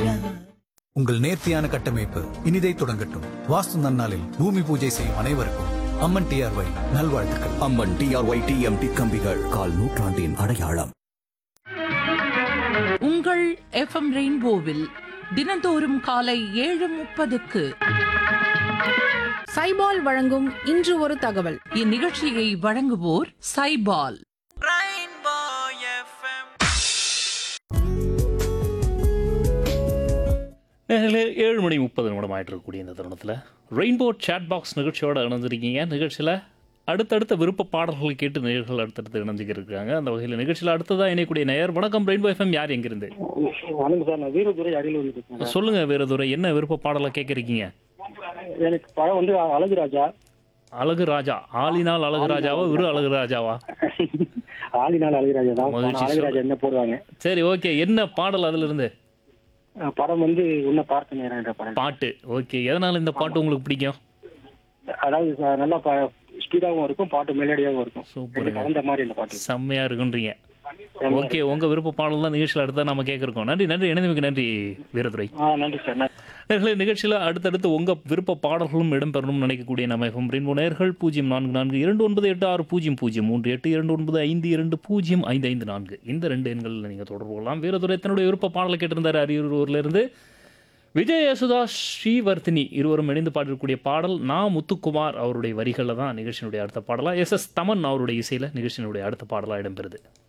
உங்கள் நேர்த்தியான கட்டமைப்பு இனிதை தொடங்கட்டும் வாஸ்து நன்னாளில் பூமி பூஜை செய்யும் அனைவருக்கும் அம்மன் டிஆர்ஒய் நல்வாழ்த்துக்கள் அம்மன் டிஆர்ஒய் டிஎம்டி கம்பிகள் கால் நூற்றாண்டின் அடையாளம் உங்கள் எஃப்எம் ரெயின்போவில் தினந்தோறும் காலை ஏழு முப்பதுக்கு சைபால் வழங்கும் இன்று ஒரு தகவல் இந்நிகழ்ச்சியை வழங்குவோர் சைபால் நேர்களே ஏழு மணி முப்பது நிமிடம் ஆயிட்டு இருக்கக்கூடிய இந்த தருணத்தில் ரெயின்போ சேட் பாக்ஸ் நிகழ்ச்சியோட இணைஞ்சிருக்கீங்க நிகழ்ச்சியில் அடுத்தடுத்த விருப்ப பாடல்கள் கேட்டு நேயர்கள் அடுத்தடுத்து இணைஞ்சிக்கிருக்காங்க அந்த வகையில் நிகழ்ச்சியில் அடுத்ததாக இணையக்கூடிய நேயர் வணக்கம் ரெயின்போ எஃப்எம் யார் எங்கிருந்து வணக்கம் சார் நான் வீரதுரை அரியலூர் இருக்கேன் சொல்லுங்க வேறதுரை என்ன விருப்ப பாடலை கேட்குறீங்க எனக்கு படம் வந்து அழகு ராஜா அழகு ராஜா ஆளினால் அழகு ராஜாவா விரு அழகு ராஜாவா ஆளினால் அழகு ராஜா தான் மகிழ்ச்சி படம் அழகு ராஜா என்ன போடுவாங்க சரி ஓகே என்ன பாடல் அதுல இருந்து அஹ் படம் வந்து உன்னை பார்த்த நேரம் என்ற படம் பாட்டு ஓகே எதனால இந்த பாட்டு உங்களுக்கு பிடிக்கும் அதாவது ச- நல்லா ஸ்பீடாகவும் இருக்கும் பாட்டு மெலடியாகவும் இருக்கும் சூப்பருங்க. எனக்கு கலந்த மாதிரி இந்த பாட்டு செம்மையா இருக்குன்றீங்க ஓகே உங்க விருப்ப பாடல் தான் நிகழ்ச்சியில் அடுத்த நம்ம கேட்குறோம் நன்றி நன்றி இணைந்தமைக்கு நன்றி வீரதுரை ஆ நன்றி சார் நன்றி. நேர்களே நிகழ்ச்சியில் அடுத்தடுத்து உங்கள் விருப்ப பாடல்களும் இடம்பெறணும்னு நினைக்கக்கூடிய நம்ம எஃப்எம் ரெயின்போ நேர்கள் பூஜ்ஜியம் நான்கு நான்கு இரண்டு ஒன்பது எட்டு ஆறு பூஜ்ஜியம் பூஜ்ஜியம் மூன்று எட்டு இரண்டு ஒன்பது ஐந்து இரண்டு பூஜ்ஜியம் ஐந்து ஐந்து நான்கு இந்த ரெண்டு எண்களில் நீங்கள் தொடர்பு கொள்ளலாம் வீரதுரை தன்னுடைய விருப்ப பாடலை கேட்டிருந்தார் அரியலூர்லேருந்து விஜய் யசுதாஸ் ஸ்ரீவர்த்தினி இருவரும் இணைந்து பாடிருக்கக்கூடிய பாடல் நா முத்துக்குமார் அவருடைய வரிகளில் தான் நிகழ்ச்சியினுடைய அடுத்த பாடலாக எஸ் எஸ் தமன் அவருடைய இசையில் நிகழ்ச்சியினுடைய அடுத்த பாடலாக இடம்பெறுது